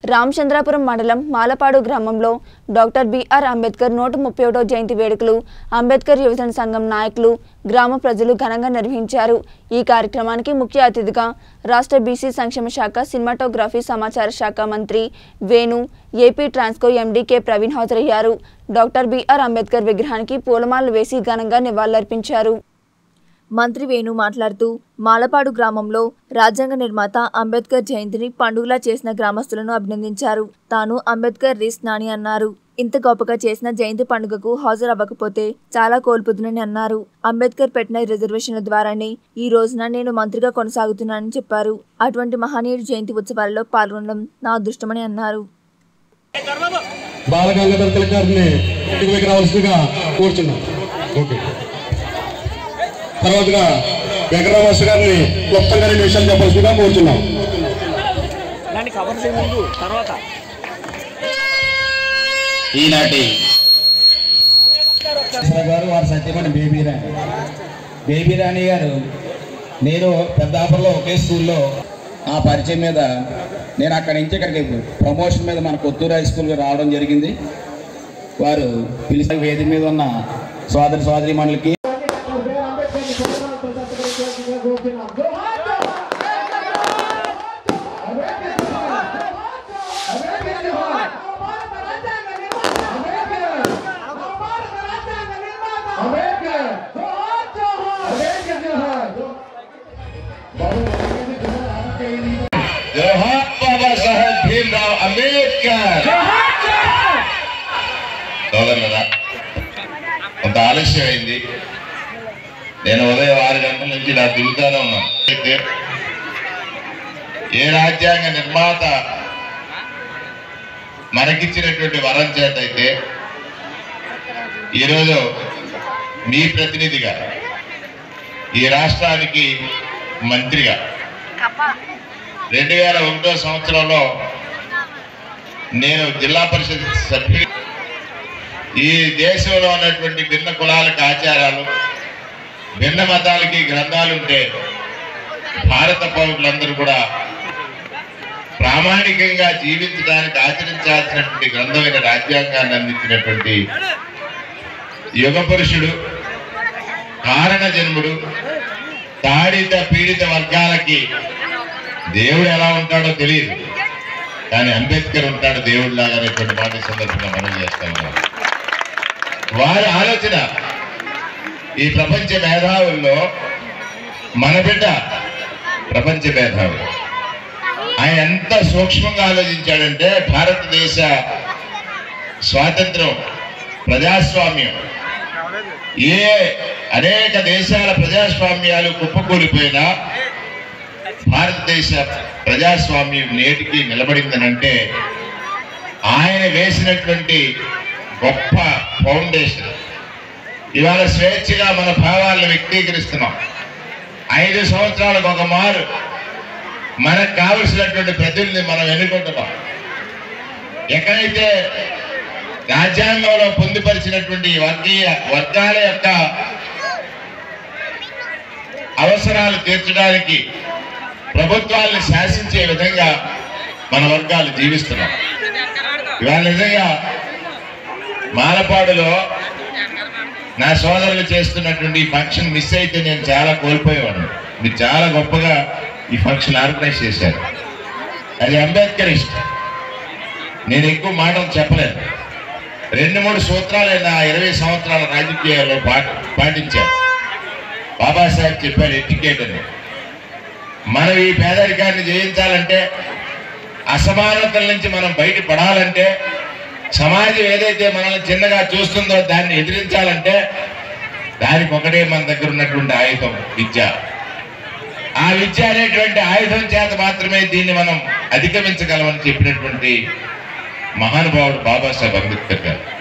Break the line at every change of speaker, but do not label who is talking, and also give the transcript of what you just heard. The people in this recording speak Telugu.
రామచంద్రాపురం మండలం మాలపాడు గ్రామంలో డాక్టర్ బిఆర్ అంబేద్కర్ నూట ముప్పై ఒకటో జయంతి వేడుకలు అంబేద్కర్ యువజన సంఘం నాయకులు గ్రామ ప్రజలు ఘనంగా నిర్వహించారు ఈ కార్యక్రమానికి ముఖ్య అతిథిగా రాష్ట్ర బీసీ సంక్షేమ శాఖ సినిమాటోగ్రఫీ సమాచార శాఖ మంత్రి Venu AP Transco MD K Praveen హాజరయ్యారు డాక్టర్ బిఆర్ అంబేద్కర్ విగ్రహానికి పూలమాలలు వేసి ఘనంగా నివాళులర్పించారు మంత్రి వేణు మాట్లాడుతూ మాలపాడు గ్రామంలో రాజ్యాంగ నిర్మాత అంబేద్కర్ జయంతిని పండుగలా చేసిన గ్రామస్తులను అభినందించారు తాను అంబేద్కర్ రీస్ నాని అన్నారు ఇంత గొప్పగా చేసిన జయంతి పండుగకు హాజరవ్వకపోతే చాలా కోల్పోతుందని అన్నారు అంబేద్కర్ పెట్టిన రిజర్వేషన్ల ద్వారానే ఈ రోజున నేను మంత్రిగా కొనసాగుతున్నానని చెప్పారు అటువంటి మహనీయుడి జయంతి ఉత్సవాలలో పాల్గొనడం నా అదృష్టమని అన్నారు
బాలగంగాధర్ తిలక్ గారిని ఇంటికి రావాల్సిందిగా కూర్చున్నాం ఓకే తర్వాతగా వెంకటరామస్ గారిని క్లుప్తంగా రెండు విషయాలు చెప్పాల్సిందిగా కూర్చున్నాం
దాన్ని కవర్ చేయ ముందు తర్వాత
ఈనాటి గారు వారి సత్యమణి బేబీ రాణి బేబీ రాణి గారు నేను పెద్దాపురంలో ఒకే స్కూల్లో ఆ పరిచయం మీద నేను అక్కడి నుంచి ఇక్కడికి ప్రమోషన్ మీద మన కొత్తూరు హై స్కూల్కి రావడం జరిగింది వారు పిలిచిన వేదిక మీద ఉన్న సోదరి సోదరి మండలికి జోహార్ బాబా సాహెబ్ భీమ్రావ్ అంబేద్కర్ సోదరులరా కొంత ఆలస్యం అయింది నేను ఉదయం ఆరు గంటల నుంచి నా తిరుగుతానే ఉన్నాను అయితే ఏ రాజ్యాంగ నిర్మాత మనకిచ్చినటువంటి వరం చేత అయితే ఈరోజు మీ ప్రతినిధిగా ఈ రాష్ట్రానికి మంత్రిగా రెండు వేల ఒకటో సంవత్సరంలో నేను జిల్లా పరిషత్ సభ్యుడి ఈ దేశంలో ఉన్నటువంటి భిన్న కులాలకు ఆచారాలు భిన్న మతాలకి గ్రంథాలు ఉంటే భారత పౌరులందరూ కూడా ప్రామాణికంగా జీవించడానికి ఆచరించాల్సినటువంటి గ్రంథమైన రాజ్యాంగాన్ని అందించినటువంటి యుగ పురుషుడు కారణ జన్ముడు తాడిత పీడిత వర్గాలకి దేవుడు ఎలా ఉంటాడో తెలియదు కానీ అంబేద్కర్ ఉంటాడు దేవుడు లాగా అనేటువంటి మాట ఈ సందర్భంగా మనం చేస్తా ఉన్నాం వారి ఆలోచన ఈ ప్రపంచ మేధావుల్లో మన బిడ్డ ప్రపంచ మేధావి ఆయన ఎంత సూక్ష్మంగా ఆలోచించాడంటే భారతదేశ స్వాతంత్రం ప్రజాస్వామ్యం ఏ అనేక దేశాల ప్రజాస్వామ్యాలు కుప్పకూలిపోయినా భారతదేశ ప్రజాస్వామ్యం నేటికి నిలబడిందనంటే ఆయన వేసినటువంటి గొప్ప ఫౌండేషన్ ఇవాళ స్వేచ్ఛగా మన భావాలను వ్యక్తీకరిస్తున్నాం ఐదు సంవత్సరాలకు ఒక మారు మనకు కావలసినటువంటి ప్రజల్ని మనం ఎన్నుకుంటున్నాం ఎక్కడైతే రాజ్యాంగంలో పొందుపరిచినటువంటి వర్గీయ వర్గాల యొక్క అవసరాలు తీర్చడానికి ప్రభుత్వాలను శాసించే విధంగా మన వర్గాలు జీవిస్తున్నాం ఇవాళ నిజంగా మాలపాడులో నా సోదరులు చేస్తున్నటువంటి ఈ ఫంక్షన్ మిస్ అయితే నేను చాలా కోల్పోయేవాడిని మీరు చాలా గొప్పగా ఈ ఫంక్షన్ ఆర్గనైజ్ చేశారు అది అంబేద్కర్ ఇష్టం నేను ఎక్కువ మాటలు చెప్పలేను రెండు మూడు సూత్రాలు నా ఇరవై సంవత్సరాల రాజకీయాల్లో పాటి పాటించాను బాబాసాహెబ్ చెప్పారు ఎటికేట్ అని మనం ఈ పేదరికాన్ని జయించాలంటే అసమానతల నుంచి మనం బయటపడాలంటే సమాజం ఏదైతే మనల్ని చిన్నగా చూస్తుందో దాన్ని ఎదిరించాలంటే దానికి ఒకటే మన దగ్గర ఉన్నటువంటి ఆయుధం విద్య ఆ విద్య అనేటువంటి ఆయుధం చేత మాత్రమే దీన్ని మనం అధిగమించగలమని చెప్పినటువంటి మహానుభావుడు బాబాసాహెబ్ అంబేద్కర్ గారు